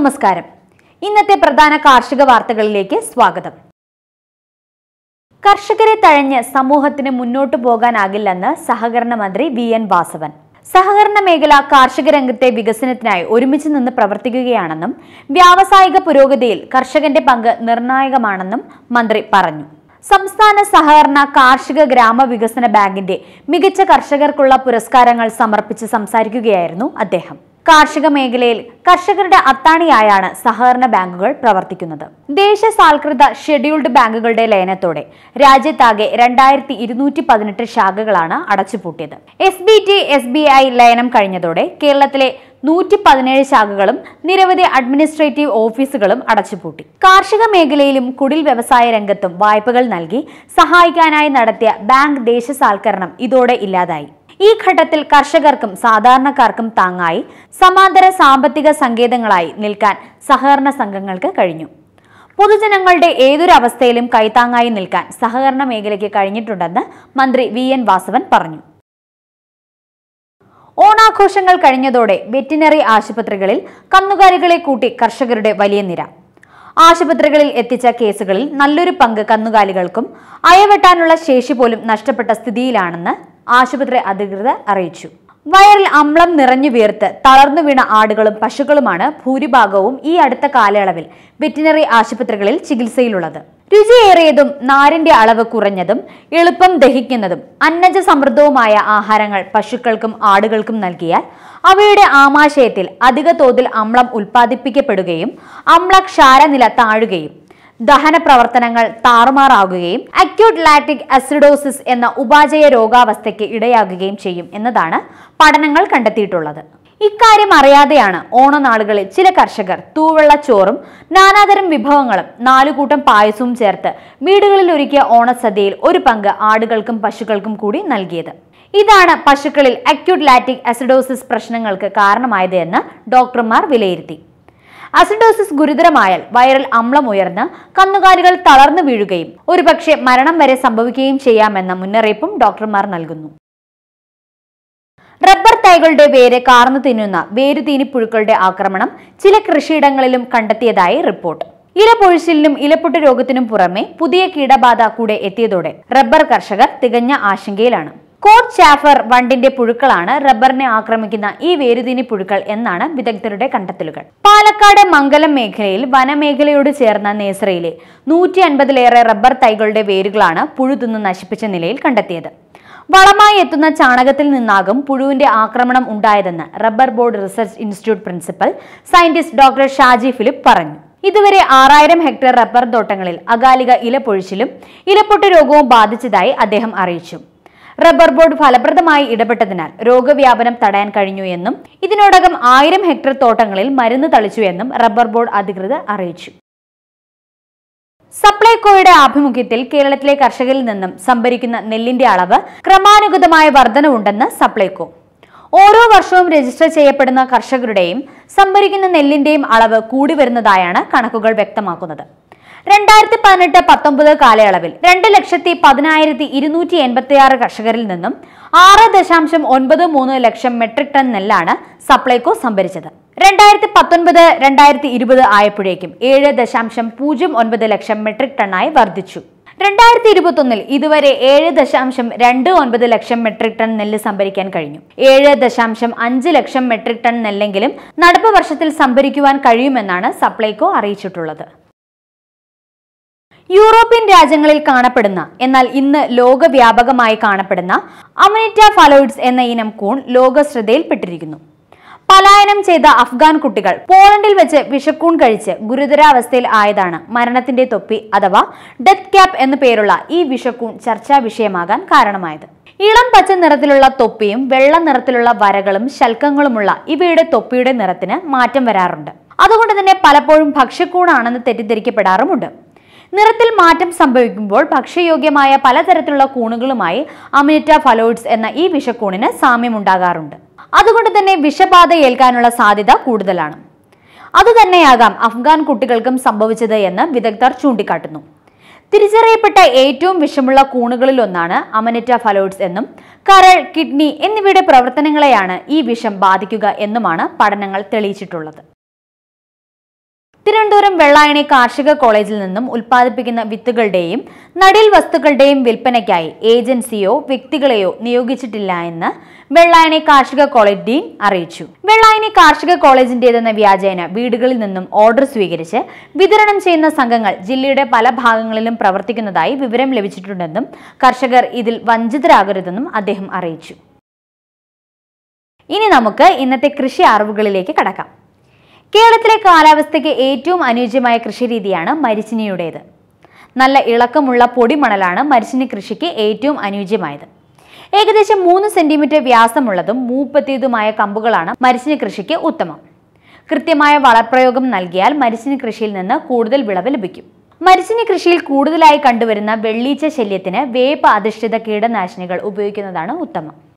നമസ്കാരം ഇന്നത്തെ പ്രധാന കാർഷിക വാർത്തകളിലേക്ക് സ്വാഗതം കർഷകരെ തഴഞ്ഞ് സമൂഹത്തിന് മുന്നോട്ടു പോകാനാകില്ലെന്ന് സഹകരണ മന്ത്രി വി എൻ വാസവൻ സഹകരണ മേഖല കാർഷിക രംഗത്തെ വികസനത്തിനായി ഒരുമിച്ച് നിന്ന് പ്രവർത്തിക്കുകയാണെന്നും വ്യാവസായിക പുരോഗതിയിൽ കർഷകന്റെ പങ്ക് നിർണായകമാണെന്നും മന്ത്രി പറഞ്ഞു സംസ്ഥാന സഹകരണ കാർഷിക ഗ്രാമവികസന ബാങ്കിന്റെ മികച്ച കർഷകർക്കുള്ള പുരസ്കാരങ്ങൾ സമർപ്പിച്ച് സംസാരിക്കുകയായിരുന്നു അദ്ദേഹം കാർഷിക മേഖലയിൽ കർഷകരുടെ അത്താണിയായാണ് സഹകരണ ബാങ്കുകൾ പ്രവർത്തിക്കുന്നത് ദേശസാൽകൃത ഷെഡ്യൂൾഡ് ബാങ്കുകളുടെ ലയനത്തോടെ രാജ്യത്താകെ രണ്ടായിരത്തി ഇരുന്നൂറ്റി പതിനെട്ട് ശാഖകളാണ് അടച്ചുപൂട്ടിയത് S B T S B I ലയനം കഴിഞ്ഞതോടെ കേരളത്തിലെ നൂറ്റി പതിനേഴ് ശാഖകളും നിരവധി അഡ്മിനിസ്ട്രേറ്റീവ് ഓഫീസുകളും അടച്ചുപൂട്ടി കാർഷിക മേഖലയിലും കുടിൽ വ്യവസായ രംഗത്തും വായ്പകൾ നൽകി സഹായിക്കാനായി നടത്തിയ ബാങ്ക് ദേശസാൽക്കരണം ഇതോടെ ഇല്ലാതായി ഈ ഘട്ടത്തിൽ കർഷകർക്കും സാധാരണക്കാർക്കും താങ്ങായി സമാന്തര സാമ്പത്തിക സങ്കേതങ്ങളായി നിൽക്കാൻ സഹകരണ സംഘങ്ങൾക്ക് കഴിഞ്ഞു പൊതുജനങ്ങളുടെ ഏതൊരവസ്ഥയിലും കൈത്താങ്ങായി നിൽക്കാൻ സഹകരണ മേഖലയ്ക്ക് കഴിഞ്ഞിട്ടുണ്ടെന്ന് മന്ത്രി വി എൻ വാസവൻ പറഞ്ഞു ഓണാഘോഷങ്ങൾ കഴിഞ്ഞതോടെ വെറ്റിനറി ആശുപത്രികളിൽ കന്നുകാലികളെ കൂട്ടി കർഷകരുടെ വലിയ നിര ആശുപത്രികളിൽ എത്തിച്ച കേസുകളിൽ നല്ലൊരു പങ്ക് കന്നുകാലികൾക്കും അയവെട്ടാനുള്ള ശേഷി പോലും നഷ്ടപ്പെട്ട സ്ഥിതിയിലാണെന്ന് ആശുപത്രി അധികൃതർ അറിയിച്ചു വയറിൽ അമ്ലം നിറഞ്ഞു വീർത്ത് തളർന്നു വീണ ആടുകളും പശുക്കളുമാണ് ഭൂരിഭാഗവും ഈ അടുത്ത കാലയളവിൽ വെറ്റിനറി ആശുപത്രികളിൽ ചികിത്സയിലുള്ളത് രുചിയേറിയതും നാരിന്റെ അളവ് കുറഞ്ഞതും എളുപ്പം ദഹിക്കുന്നതും അന്നജ സമൃദ്ധവുമായ ആഹാരങ്ങൾ പശുക്കൾക്കും ആടുകൾക്കും നൽകിയാൽ അവയുടെ ആമാശയത്തിൽ അധിക തോതിൽ അമ്ലം ഉൽപ്പാദിപ്പിക്കപ്പെടുകയും അമ്ലക്ഷാരനില താഴുകയും ദഹന പ്രവർത്തനങ്ങൾ താറുമാറാകുകയും അക്യൂട്ട് ലാക്റ്റിക് അസിഡോസിസ് എന്ന ഉപാചയ രോഗാവസ്ഥയ്ക്ക് ഇടയാകുകയും ചെയ്യും എന്നതാണ് പഠനങ്ങൾ കണ്ടെത്തിയിട്ടുള്ളത് ഇക്കാര്യം അറിയാതെയാണ് ഓണനാളുകളിൽ ചില കർഷകർ തൂവെള്ള ചോറും നാനാതരം വിഭവങ്ങളും നാലുകൂട്ടം പായസവും ചേർത്ത് വീടുകളിൽ ഒരുക്കിയ ഓണസദ്യയിൽ ഒരു പങ്ക് ആടുകൾക്കും പശുക്കൾക്കും കൂടി നൽകിയത് ഇതാണ് പശുക്കളിൽ അക്യൂട്ട് ലാറ്റിക് അസിഡോസിസ് പ്രശ്നങ്ങൾക്ക് കാരണമായത് എന്ന് ഡോക്ടർമാർ വിലയിരുത്തി അസിഡോസിസ് ഗുരുതരമായാൽ വയറിൽ അമ്ലം ഉയർന്ന് കന്നുകാലികൾ തളർന്നു വീഴുകയും ഒരുപക്ഷെ മരണം വരെ സംഭവിക്കുകയും ചെയ്യാമെന്ന മുന്നറിയിപ്പും ഡോക്ടർമാർ നൽകുന്നു റബ്ബർ തൈകളുടെ വേര് കാർന്നു തിന്നുന്ന വേരുതീനി പുഴുക്കളുടെ ആക്രമണം ചില കൃഷിയിടങ്ങളിലും കണ്ടെത്തിയതായി റിപ്പോർട്ട് ഇലപൊഴിച്ചിലിനും ഇലപ്പൊട്ട് രോഗത്തിനും പുറമെ പുതിയ കീടബാധ കൂടെ എത്തിയതോടെ റബ്ബർ കർഷകർ തികഞ്ഞ ആശങ്കയിലാണ് കോട്ട് ചാഫർ വണ്ടിന്റെ പുഴുക്കളാണ് റബ്ബറിനെ ആക്രമിക്കുന്ന ഈ വേരുതീനി പുഴുക്കൾ എന്നാണ് വിദഗ്ധരുടെ കണ്ടെത്തലുകൾ പാലക്കാട് മംഗലം മേഖലയിൽ വനമേഖലയോട് ചേർന്ന നേസറയിലെ നൂറ്റി അൻപതിലേറെ റബ്ബർ തൈകളുടെ വേരുകളാണ് പുഴു തിന്ന് നശിപ്പിച്ച നിലയിൽ കണ്ടെത്തിയത് വളമായി എത്തുന്ന ചാണകത്തിൽ നിന്നാകും പുഴുവിന്റെ ആക്രമണം ഉണ്ടായതെന്ന് rubber board research institute principal scientist doctor Shaji Philip പറഞ്ഞു ഇതുവരെ ആറായിരം ഹെക്ടർ റബ്ബർ തോട്ടങ്ങളിൽ അകാലിക ഇലപ്പൊഴിച്ചിലും ഇലപ്പൊട്ട് രോഗവും ബാധിച്ചതായി അദ്ദേഹം അറിയിച്ചു റബ്ബർ ബോർഡ് ഫലപ്രദമായി ഇടപെട്ടതിനാൽ രോഗവ്യാപനം തടയാൻ കഴിഞ്ഞു എന്നും ഇതിനോടകം ആയിരം ഹെക്ടർ തോട്ടങ്ങളിൽ മരുന്ന് തളിച്ചു എന്നും റബ്ബർ ബോർഡ് അധികൃതർ അറിയിച്ചു സപ്ലൈകോയുടെ ആഭിമുഖ്യത്തിൽ കേരളത്തിലെ കർഷകരിൽ നിന്നും സംഭരിക്കുന്ന നെല്ലിന്റെ അളവ് ക്രമാനുഗതമായ വർധനവുണ്ടെന്ന് സപ്ലൈകോ ഓരോ വർഷവും രജിസ്റ്റർ ചെയ്യപ്പെടുന്ന കർഷകരുടെയും സംഭരിക്കുന്ന നെല്ലിന്റെയും അളവ് കൂടി വരുന്നതായാണ് കണക്കുകൾ വ്യക്തമാക്കുന്നത് രണ്ടായിരത്തി പതിനെട്ട് പത്തൊമ്പത് കാലയളവിൽ രണ്ട് ലക്ഷത്തി പതിനായിരത്തി ഇരുന്നൂറ്റി എൺപത്തി ആറ് കർഷകരിൽ നിന്നും ആറ് ദശാംശം ഒൻപത് മൂന്ന് ലക്ഷം മെട്രിക് ടൺ നെല്ലാണ് സപ്ലൈകോ സംഭരിച്ചത് രണ്ടായിരത്തി പത്തൊൻപത് രണ്ടായിരത്തി ഇരുപത് ആയപ്പോഴേക്കും ഏഴ് ദശാംശം പൂജ്യം ഒൻപത് ലക്ഷം മെട്രിക് ടണ്ണായി വർദ്ധിച്ചു രണ്ടായിരത്തി ഇരുപത്തൊന്നിൽ ഇതുവരെ ഏഴ് ദശാംശം രണ്ട് ഒൻപത് ലക്ഷം മെട്രിക് ടൺ നെല്ല് സംഭരിക്കാൻ കഴിഞ്ഞു ഏഴ് ദശാംശം അഞ്ച് ലക്ഷം മെട്രിക് ടൺ നെല്ലെങ്കിലും നടപ്പ് വർഷത്തിൽ സംഭരിക്കുവാൻ കഴിയുമെന്നാണ് സപ്ലൈകോ അറിയിച്ചിട്ടുള്ളത് യൂറോപ്യൻ രാജ്യങ്ങളിൽ കാണപ്പെടുന്ന എന്നാൽ ഇന്ന് ലോകവ്യാപകമായി കാണപ്പെടുന്ന അമനിറ്റ ഫലോയിഡ്സ് എന്ന ഇനം കൂൺ ലോക ശ്രദ്ധയിൽപ്പെട്ടിരിക്കുന്നു പലായനം ചെയ്ത അഫ്ഗാൻ കുട്ടികൾ പോളണ്ടിൽ വെച്ച് വിഷക്കൂൺ കഴിച്ച് ഗുരുതരാവസ്ഥയിൽ ആയതാണ് മരണത്തിന്റെ തൊപ്പി അഥവാ ഡെത്ത് ക്യാപ്പ് എന്നു പേരുള്ള ഈ വിഷക്കൂൺ ചർച്ചാ വിഷയമാകാൻ കാരണമായത് ഇളം പച്ച നിറത്തിലുള്ള തൊപ്പിയും വെള്ള നിറത്തിലുള്ള വരകളും ശൽക്കങ്ങളുമുള്ള ഇവയുടെ തൊപ്പിയുടെ നിറത്തിന് മാറ്റം വരാറുണ്ട് അതുകൊണ്ട് തന്നെ പലപ്പോഴും ഭക്ഷ്യക്കൂണാണെന്ന് തെറ്റിദ്ധരിക്കപ്പെടാറുമുണ്ട് നിറത്തിൽ മാറ്റം സംഭവിക്കുമ്പോൾ ഭക്ഷ്യയോഗ്യമായ പലതരത്തിലുള്ള കൂണുകളുമായി അമിനിറ്റ ഫലോയിഡ്സ് എന്ന ഈ വിഷക്കൂണിന് സാമ്യമുണ്ടാകാറുണ്ട് അതുകൊണ്ട് തന്നെ വിഷബാധ ഏൽക്കാനുള്ള സാധ്യത കൂടുതലാണ് അതുതന്നെയാകാം അഫ്ഗാൻ കുട്ടികൾക്കും സംഭവിച്ചത് എന്ന് വിദഗ്ധർ ചൂണ്ടിക്കാട്ടുന്നു തിരിച്ചറിയപ്പെട്ട ഏറ്റവും വിഷമുള്ള കൂണുകളിലൊന്നാണ് അമനിറ്റ ഫലോയിഡ്സ് എന്നും കരൾ കിഡ്നി എന്നിവയുടെ പ്രവർത്തനങ്ങളെയാണ് ഈ വിഷം ബാധിക്കുക എന്നുമാണ് പഠനങ്ങൾ തെളിയിച്ചിട്ടുള്ളത് തിരുവനന്തപുരം വെള്ളായണി കാർഷിക കോളേജിൽ നിന്നും ഉൽപ്പാദിപ്പിക്കുന്ന വിത്തുകളുടെയും നടീൽ വസ്തുക്കളുടെയും വിൽപ്പനയ്ക്കായി ഏജൻസിയോ വ്യക്തികളെയോ നിയോഗിച്ചിട്ടില്ല എന്ന് വെള്ളായണി കാർഷിക കോളേജ് ഡീൻ അറിയിച്ചു വെള്ളായണി കാർഷിക കോളേജിന്റേതെന്ന വ്യാജേന വീടുകളിൽ നിന്നും ഓർഡർ സ്വീകരിച്ച് വിതരണം ചെയ്യുന്ന സംഘങ്ങൾ ജില്ലയുടെ പല ഭാഗങ്ങളിലും പ്രവർത്തിക്കുന്നതായി വിവരം ലഭിച്ചിട്ടുണ്ടെന്നും കർഷകർ ഇതിൽ വഞ്ചിതരാകരുതെന്നും അദ്ദേഹം അറിയിച്ചു ഇനി നമുക്ക് ഇന്നത്തെ കൃഷി അറിവുകളിലേക്ക് കടക്കാം കേരളത്തിലെ കാലാവസ്ഥയ്ക്ക് ഏറ്റവും അനുയോജ്യമായ കൃഷിരീതിയാണ് മരിച്ചിനിയുടേത് നല്ല ഇളക്കമുള്ള പൊടിമണലാണ് മരിച്ചിനി കൃഷിക്ക് ഏറ്റവും അനുയോജ്യമായത് ഏകദേശം മൂന്ന് സെന്റിമീറ്റർ വ്യാസമുള്ളതും മൂപ്പത്തിയതുമായ കമ്പുകളാണ് മരിച്ചിനി കൃഷിക്ക് ഉത്തമം കൃത്യമായ വളപ്രയോഗം നൽകിയാൽ മരിച്ചിനി കൃഷിയിൽ നിന്ന് കൂടുതൽ വിളവ് ലഭിക്കും മരിച്ചിനി കൃഷിയിൽ കൂടുതലായി കണ്ടുവരുന്ന വെള്ളീച്ച ശല്യത്തിന് വേപ്പ് അധിഷ്ഠിത കീടനാശിനികൾ ഉപയോഗിക്കുന്നതാണ് ഉത്തമം